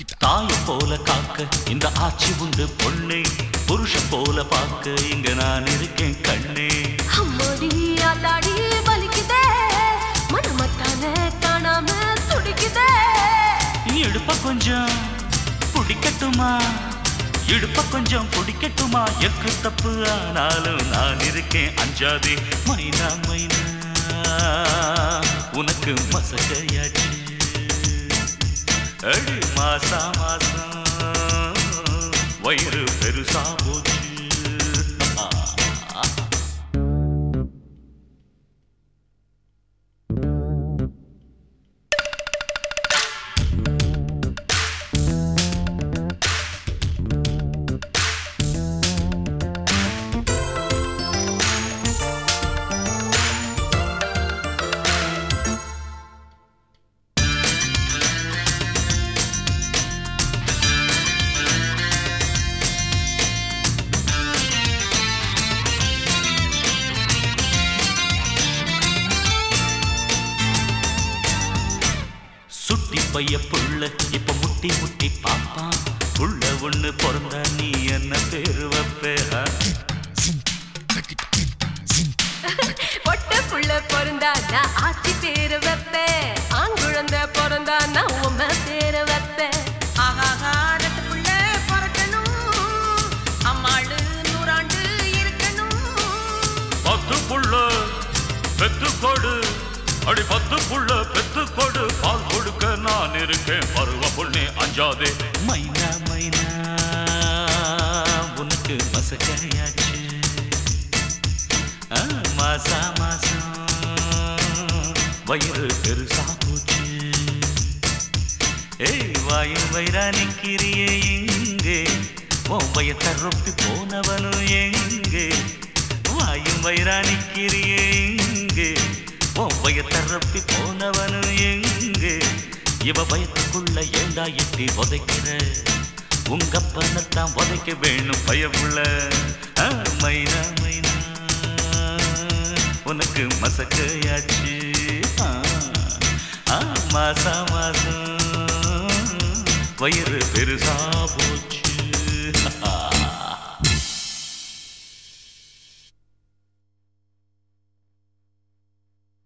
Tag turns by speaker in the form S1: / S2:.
S1: தாய போல காக்க இந்த ஆட்சி உண்டு பொண்ணே புருஷ போல பார்க்க இங்க நான் இருக்கேன் கண்ணே
S2: அம்மாடி ஆத்தாடி வலிக்குதே மனமத்தான காணாம துடிக்குதே
S1: இடுப்ப கொஞ்சம் பிடிக்கட்டுமா இடுப்ப கொஞ்சம் பிடிக்கட்டுமா எக்கு தப்பு ஆனாலும் நான் இருக்கேன் அஞ்சாதே மைனா மைனா உனக்கு மசகையாச்சு அடி மாசா மாசம் வயிறு பெருசா போச்சு சுட்டி பைய புள்ள இப்ப முட்டி முட்டி பாப்பான் புள்ள ஒண்ணு பிறந்தா நீ என்ன பேரு வைப்பே ஆ?
S2: பொட்ட புள்ள பிறந்தா நான் ஆட்சி பேரு வைப்பேன் ஆண் குழந்தை பிறந்தா நான் உம்ம பேரு வைப்பேன்
S3: ஆகாகா ரெட்டு புள்ள பிறக்கணும் அம்மாளு நூறாண்டு இருக்கணும்
S1: பத்து புள்ள பெத்து கொடு அடி பத்து புள்ள பெத்து கொடு பால் கொடுக்க நான் இருக்கேன் பருவ பொண்ணே அஞ்சாதே மைனா மைனா உனக்கு மசக்கையாச்சு ஆ, மாசா மாசம் வயிறு பெருசா போச்சு ஏய் வாயும் வயிறா நிக்கிறியே எங்கே உன் வயத்தை ரொப்பி போனவனும் எங்கே வாயும் வயிறா நிக்கிறியே எங்கே உன் வயத்தை ரொப்பி போனவனும் எங்கே இவ வயத்துக்குள்ள ஏண்டா எட்டி உதைக்கிற உங்க பண்ணத்தான் உதைக்க வேணும் பயமுள்ள ஆ, மைனா மைனா உனக்கு மசக்கையாச்சு ஆ, ஆ, மாசா மாசம் வயிறு பெருசா போச்சு